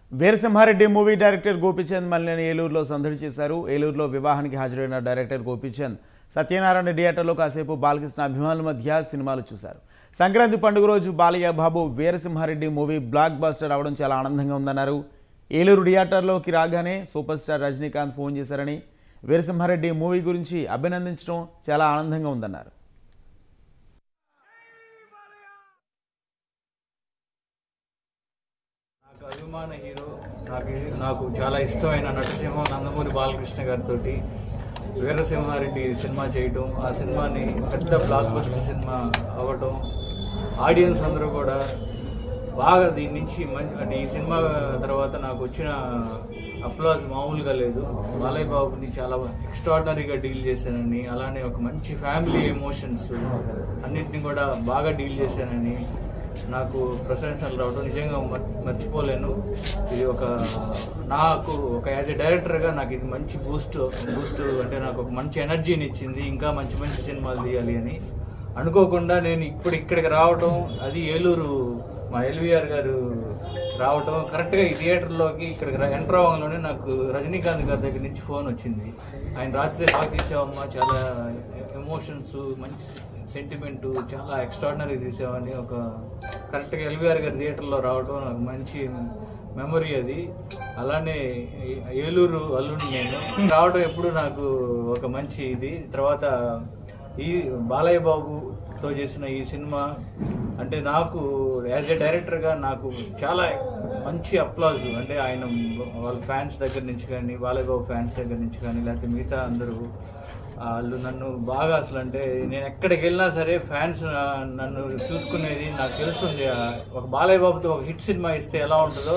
Veera Simha Reddy movie director Gopichand మల్లిని ఏలూరులో సందడి చేశారు ఏలూరులో వివాహానికి హాజరైన డైరెక్టర్ గోపీచంద్ సత్యనారాయణ థియేటర్లో కాసేపు బాలకృష్ణ అభిమానుల మధ్య సినిమాలు చూశారు సంక్రాంతి పండుగ రోజు Balayya Babu Veera Simha Reddy movie blockbuster అవడం చాలా ఆనందంగా ఉందన్నారు ఏలూరు థియేటర్లోకి రాగానే సూపర్ స్టార్ రజనీకాంత్ ఫోన్ చేశారని వీరసింహారెడ్డి మూవీ గురించి అభినందించడం చాలా ఆనందంగా ఉందన్నారు నాకు అభిమాన హీరో నాకు నాకు చాలా ఇష్టమైన నటసింహం నందమూరి బాలకృష్ణ గారితో వీరసింహారెడ్డి సినిమా చేయటం ఆ సినిమాని పెద్ద బ్లాక్ బస్టర్ సినిమా అవ్వటం ఆడియన్స్ అందరూ కూడా బాగా దీని నుంచి మంచి అంటే ఈ సినిమా తర్వాత నాకు వచ్చిన అప్లాజ్ మామూలుగా లేదు బాలయ్య బాబుని చాలా ఎక్స్ట్రాడినరీగా డీల్ చేశానని అలానే ఒక మంచి ఫ్యామిలీ ఎమోషన్స్ అన్నింటినీ కూడా బాగా డీల్ చేశానని నాకు ప్రశంసలు రావడం నిజంగా మర్- మర్చిపోలేను ఇది ఒక నాకు ఒక యాజ్ ఎ డైరెక్టర్గా నాకు ఇది మంచి బూస్ట్ బూస్ట్ అంటే నాకు ఒక మంచి ఎనర్జీని ఇచ్చింది ఇంకా మంచి మంచి సినిమాలు తీయాలి అని అనుకోకుండా నేను ఇప్పుడు ఇక్కడికి రావడం అది ఏలూరు మా ఎల్విఆర్ గారు రావటం కరెక్ట్గా ఈ థియేటర్లోకి ఇక్కడికి రా- ఎంటర్ అవ్వగానే నాకు రజనీకాంత్ గారి దగ్గర నుంచి ఫోన్ వచ్చింది ఆయన రాత్రి బాగా తీసావమ్మా చాలా ఎమోషన్స్ మంచి సెంటిమెంట్ చాలా ఎక్స్ట్రాడినరీ తీసావని ఒక కరెక్ట్గా ఎల్విఆర్ గారి థియేటర్లో రావడం నాకు మంచి మెమరీ అది అలానే ఏ- ఏలూరు అల్లుడిని నేను రావడం ఎప్పుడు నాకు ఒక మంచి ఇది తర్వాత ఈ బాలయ్య బాబుతో చేసిన ఈ సినిమా అంటే నాకు యాజ్ ఎ డైరెక్టర్గా నాకు చాలా మంచి అప్లాజ్ అంటే ఆయన వాళ్ళ ఫ్యాన్స్ దగ్గర నుంచి కానీ బాలయ్య బాబు ఫ్యాన్స్ దగ్గర నుంచి కానీ లేకపోతే మిగతా అందరూ వాళ్ళు నన్ను బాగా అసలు అంటే నేను ఎక్కడికి వెళ్ళినా సరే ఫ్యాన్స్ నన్ను చూసుకునేది నాకు తెలుస్తుంది ఒక బాలయ్య బాబుతో ఒక హిట్ సినిమా ఇస్తే ఎలా ఉంటుందో